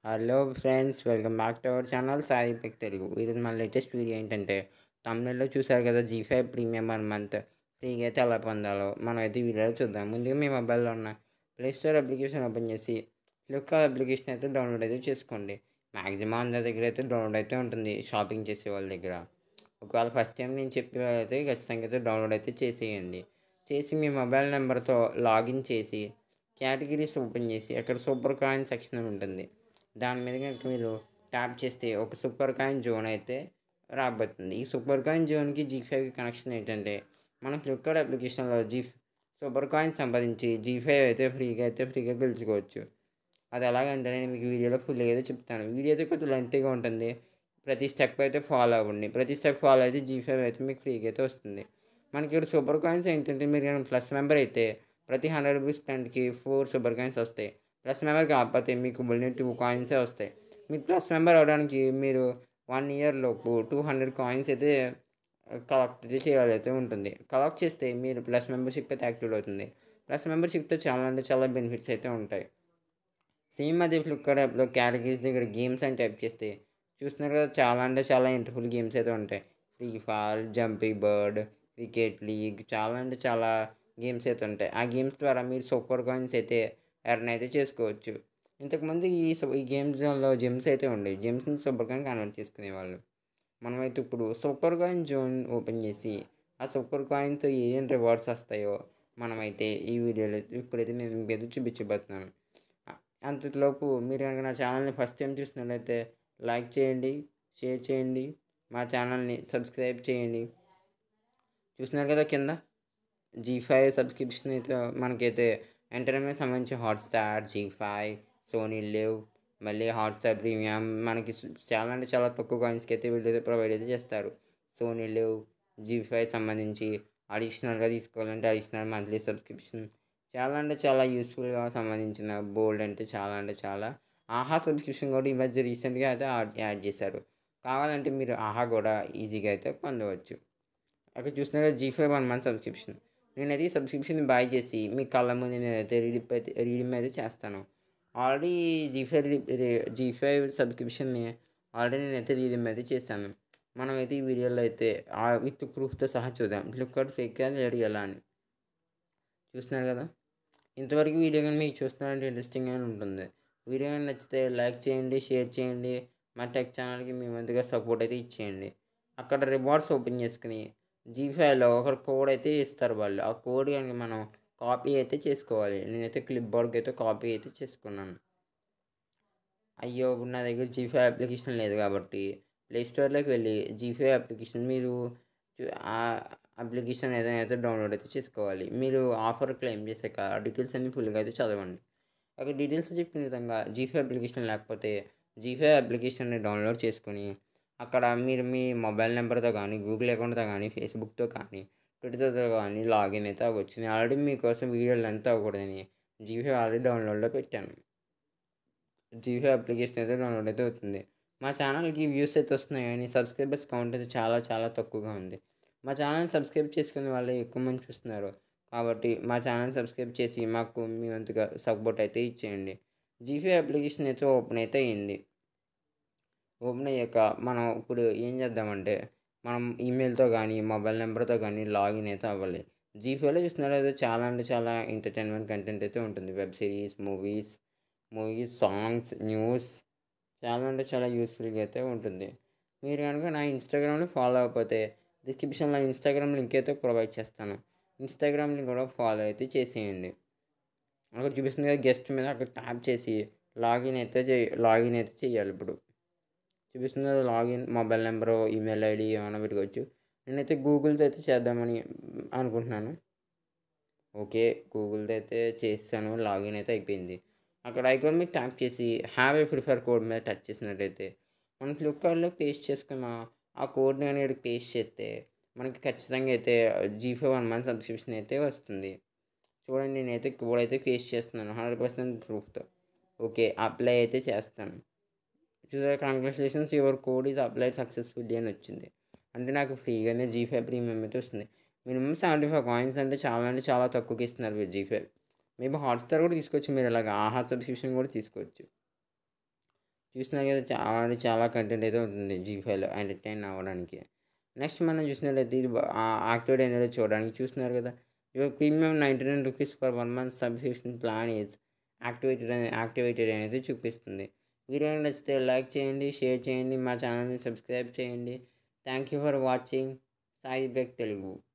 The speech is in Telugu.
hello friends welcome back to our channel Sai పిక్ తెలుగు ఈరోజు మన లేటెస్ట్ వీడియో ఏంటంటే తమిళలో చూసారు కదా Zee five premium one month ఫ్రీగా అయితే ఎలా పొందాలో మనం అయితే ఈ వీడియోలో చూద్దాం ముందుగా మీ మొబైల్లో ఉన్న ప్లే స్టోర్ అప్లికేషన్ ఓపెన్ చేసి ఫ్లిప్కార్ట్ అప్లికేషన్ అయితే డౌన్లోడ్ అయితే చేసుకోండి మ్యాక్సిమం అందరి దగ్గర అయితే డౌన్లోడ్ అయితే ఉంటుంది షాపింగ్ చేసే వాళ్ళ దగ్గర ఒకవేళ ఫస్ట్ టైం నేను చెప్పినట్లయితే ఖచ్చితంగా అయితే డౌన్లోడ్ అయితే చేసేయండి చేసి మీ మొబైల్ నెంబర్తో లాగిన్ చేసి కేటగిరీస్ ఓపెన్ చేసి అక్కడ సూపర్ కాయిన్ సెక్షన్ అని ఉంటుంది దాని మీద కనుక మీరు ట్యాప్ చేస్తే ఒక సూపర్ కాయిన్ జోన్ అయితే రాబోతుంది ఈ సూపర్ కాయిన్ జోన్కి జీ ఫైవ్కి కనెక్షన్ ఏంటంటే మనం ఫ్లిప్కార్ట్ అప్లికేషన్లో జీ సూపర్ కాయిన్ సంపాదించి జీ ఫైవ్ అయితే ఫ్రీగా అయితే ఫ్రీగా గెలుచుకోవచ్చు అది ఎలాగంటే నేను మీకు వీడియోలో ఫుల్గా అయితే చెప్తాను వీడియో అయితే కొంచెం లెంతీగా ఉంటుంది ప్రతి స్టెప్ అయితే ఫాలో అవ్వండి ప్రతి స్టెప్ ఫాలో అయితే జీ ఫైవ్ అయితే మీకు ఫ్రీగా అయితే వస్తుంది మనకి ఇక్కడ సూపర్ కాయిన్స్ ఏంటంటే మీరు కనుక ప్లస్ మెంబర్ అయితే ప్రతి హండ్రెడ్ రూపీస్ టెన్కి ఫోర్ సూపర్ కాయిన్స్ వస్తాయి ప్లస్ మెంబర్ కాకపోతే మీకు ఓన్లీ టూ కాయిన్సే వస్తాయి మీరు ప్లస్ మెంబర్ అవడానికి మీరు వన్ ఇయర్ లోపు టూ హండ్రెడ్ కాయిన్స్ అయితే కలెక్ట్ అయితే చేయాలి అయితే ఉంటుంది కలెక్ట్ చేస్తే మీరు ప్లస్ మెంబర్షిప్ అయితే యాక్టివ్ అవుతుంది ప్లస్ మెంబర్షిప్తో చాలా అంటే చాలా బెనిఫిట్స్ అయితే ఉంటాయి సేమ్ అదే ఫ్లిప్కార్ట్ యాప్లో కేటగిరీస్ దగ్గర గేమ్స్ అని టైప్ చేస్తే చూస్తున్నారు కదా చాలా అంటే చాలా ఇంటర్ఫుల్ గేమ్స్ అయితే ఉంటాయి free fire jumping bird cricket league చాలా అంటే చాలా గేమ్స్ అయితే ఉంటాయి ఆ గేమ్స్ ద్వారా మీరు సూపర్ కాయిన్స్ అయితే ఎర్న్ అయితే చేసుకోవచ్చు ఇంతకుముందు ఈ ఈ గేమ్స్లో జిమ్స్ అయితే ఉండేవి జిమ్స్ని సూపర్ కాయిన్ కన్వర్ట్ చేసుకునేవాళ్ళు మనమైతే ఇప్పుడు సూపర్ కాయిన్ జోన్ ఓపెన్ చేసి ఆ సూపర్ కాయిన్తో ఏం రివార్డ్స్ వస్తాయో మనమైతే ఈ వీడియోలో ఇప్పుడైతే నేను మీకు అయితే చూపించబోతున్నాను అంతలోపు మీరు కనుక నా ఛానల్ని ఫస్ట్ టైం చూసినట్లయితే లైక్ చేయండి షేర్ చేయండి మా ఛానల్ని సబ్స్క్రైబ్ చేయండి చూస్తున్నారు కదా కింద జీ ఫైవ్ సబ్స్క్రిప్షన్ అయితే మనకైతే ఎంటర్టైన్మెంట్ సంబంధించి Hotstar Zee five Sony Liv మళ్ళీ హాట్స్టార్ ప్రీమియం మనకి చాలా అంటే చాలా తక్కువ కాయిన్స్కి అయితే వీళ్ళు అయితే ప్రొవైడ్ అయితే చేస్తారు సోనీ లివ్ జీ ఫైవ్ సంబంధించి అడిషనల్గా తీసుకోవాలంటే అడిషనల్ మంత్లీ సబ్స్క్రిప్షన్ చాలా అంటే చాలా యూస్ఫుల్గా సంబంధించిన బోల్డ్ అంటే చాలా అంటే చాలా ఆహా సబ్స్క్రిప్షన్ కూడా ఈ మధ్య రీసెంట్గా అయితే యాడ్ చేశారు కావాలంటే మీరు ఆహా కూడా ఈజీగా అయితే పొందవచ్చు అక్కడ చూసినాక Zee five one month subscription నేనైతే ఈ సబ్స్క్రిప్షన్ బాయ్ చేసి మీ కళ్ళ ముందు నేనైతే రీడిప్ అయితే రీడింగ్ అయితే చేస్తాను already Zee five Zee five సబ్స్క్రిప్షన్ని ఆల్రెడీ నేనైతే రీడింగ్ అయితే చేశాను మనమైతే ఈ వీడియోలో అయితే విత్ ప్రూఫ్తో సహా చూద్దాం ఫ్లిప్కార్ట్ ఫేక్ లేడు ఎలా అని చూస్తున్నారు కదా ఇంతవరకు వీడియో కానీ మీకు చూస్తున్నారంటే ఇంట్రెస్టింగ్గానే ఉంటుంది వీడియో కానీ నచ్చితే లైక్ చేయండి షేర్ చేయండి మా టెక్ ఛానల్కి మీ మందుగా సపోర్ట్ అయితే ఇచ్చేయండి అక్కడ రివార్డ్స్ ఓపెన్ చేసుకుని జీ ఫైవ్లో ఒక కోడ్ అయితే ఇస్తారు వాళ్ళు ఆ కోడ్ కనుక మనం కాపీ అయితే చేసుకోవాలి నేనైతే క్లిప్ బోర్డ్కి అయితే కాపీ అయితే చేసుకున్నాను అయ్యో నా దగ్గర జీ ఫైవ్ అప్లికేషన్ లేదు కాబట్టి ప్లే స్టోర్లోకి వెళ్ళి జీ ఫైవ్ అప్లికేషన్ మీరు ఆ అప్లికేషన్ ఏదైనా అయితే డౌన్లోడ్ అయితే చేసుకోవాలి మీరు ఆఫర్ క్లెయిమ్ చేసాక డీటెయిల్స్ అన్ని ఫుల్గా అయితే చదవండి అక్కడ డీటెయిల్స్ చెప్పిన విధంగా జీ ఫైవ్ అప్లికేషన్ లేకపోతే జీ ఫైవ్ అప్లికేషన్ని డౌన్లోడ్ చేసుకుని అక్కడ మీరు మీ మొబైల్ నెంబర్తో కానీ గూగుల్ అకౌంట్తో కానీ ఫేస్బుక్తో కానీ ట్విట్టర్తో కానీ లాగిన్ అయితే అవ్వచ్చు నేను ఆల్రెడీ మీకోసం వీడియోలు ఎంత అవ్వకూడదని జీ ఫైవ్ ఆల్రెడీ డౌన్లోడ్లో పెట్టాను జీ ఫైవ్ అప్లికేషన్ అయితే డౌన్లోడ్ అయితే అవుతుంది మా ఛానల్కి వ్యూస్ అయితే వస్తున్నాయి కానీ సబ్స్క్రైబర్స్ కౌంట్ అయితే చాలా చాలా తక్కువగా ఉంది మా ఛానల్ సబ్స్క్రైబ్ చేసుకునే వాళ్ళు ఎక్కువ మంది చూస్తున్నారు కాబట్టి మా ఛానల్ సబ్స్క్రైబ్ చేసి మాకు మీ వంతుగా సపోర్ట్ అయితే ఇచ్చేయండి జీఫీ అప్లికేషన్ అయితే ఓపెన్ అయితే అయింది ఓపెన్ అయ్యాక మనం ఇప్పుడు ఏం చేద్దామంటే మనం ఈమెయిల్తో కానీ మొబైల్ నెంబర్తో కానీ లాగిన్ అయితే అవ్వాలి జీఫీలో చూసినట్లయితే చాలా అంటే చాలా ఎంటర్టైన్మెంట్ కంటెంట్ అయితే ఉంటుంది web series movies movies songs news చాలా అంటే చాలా యూస్ఫుల్గా అయితే ఉంటుంది మీరు కనుక నా ఇన్స్టాగ్రామ్ని ఫాలో అయిపోతే డిస్క్రిప్షన్లో ఇన్స్టాగ్రామ్ లింక్ అయితే ప్రొవైడ్ చేస్తాను ఇన్స్టాగ్రామ్ లింక్ కూడా ఫాలో అయితే చేసేయండి అక్కడ చూపిస్తుంది కదా గెస్ట్ మీద అక్కడ ట్యాప్ చేసి లాగిన్ అయితే చేయ లాగిన్ అయితే చేయాలి ఇప్పుడు చూపిస్తుంది కదా login mobile number email ID ఏమైనా పెట్టుకోవచ్చు నేనైతే గూగుల్తో అయితే చేద్దామని అనుకుంటున్నాను ఓకే గూగుల్తో అయితే చేస్తాను లాగిన్ అయితే అయిపోయింది అక్కడ ఐకాన్ మీద ట్యాప్ చేసి హ్యావ్ ఏ ప్రిఫర్ కోడ్ మీద టచ్ చేసినట్టయితే మనం ఫ్లిప్కార్ట్లో పేస్ట్ చేసుకున్న ఆ కోడ్ని అనేది పేస్ట్ చేస్తే మనకి ఖచ్చితంగా అయితే జీఫై వన్ మంత్ సబ్స్క్రిప్షన్ అయితే వస్తుంది చూడండి నేనైతే కోడ్ అయితే పేస్ట్ చేస్తున్నాను హండ్రెడ్ పర్సెంట్ ప్రూఫ్తో ఓకే అప్లై అయితే చేస్తాను చూసారా congratulations your code is apply successfully అని వచ్చింది అంటే నాకు ఫ్రీగానే జీఫై ప్రీమియం అయితే వస్తుంది మినిమం సెవెంటీ ఫైవ్ కాయిన్స్ అంటే చాలా అంటే చాలా తక్కువకి ఇస్తున్నారు మీరు జీఫై మేబీ హాట్స్టార్ కూడా తీసుకోవచ్చు మీరు ఇలాగ ఆహార్ సబ్స్క్రిప్షన్ కూడా తీసుకోవచ్చు చూస్తున్నారు కదా చా ఆల్రెడీ చాలా కంటెంట్ అయితే ఉంటుంది జీ ఫైవ్లో ఎంటర్టైన్ అవ్వడానికి నెక్స్ట్ మనం చూసినట్లయితే ఇది యాక్టివేట్ అనేది చూడడానికి చూస్తున్నారు కదా your premium ninety nine rupees for one month subscription plan is activated activated అనేది చూపిస్తుంది వీడియో నచ్చితే లైక్ చేయండి షేర్ చేయండి మా ఛానల్ని సబ్స్క్రైబ్ చేయండి thank you for watching Sai బెక్ తెలుగు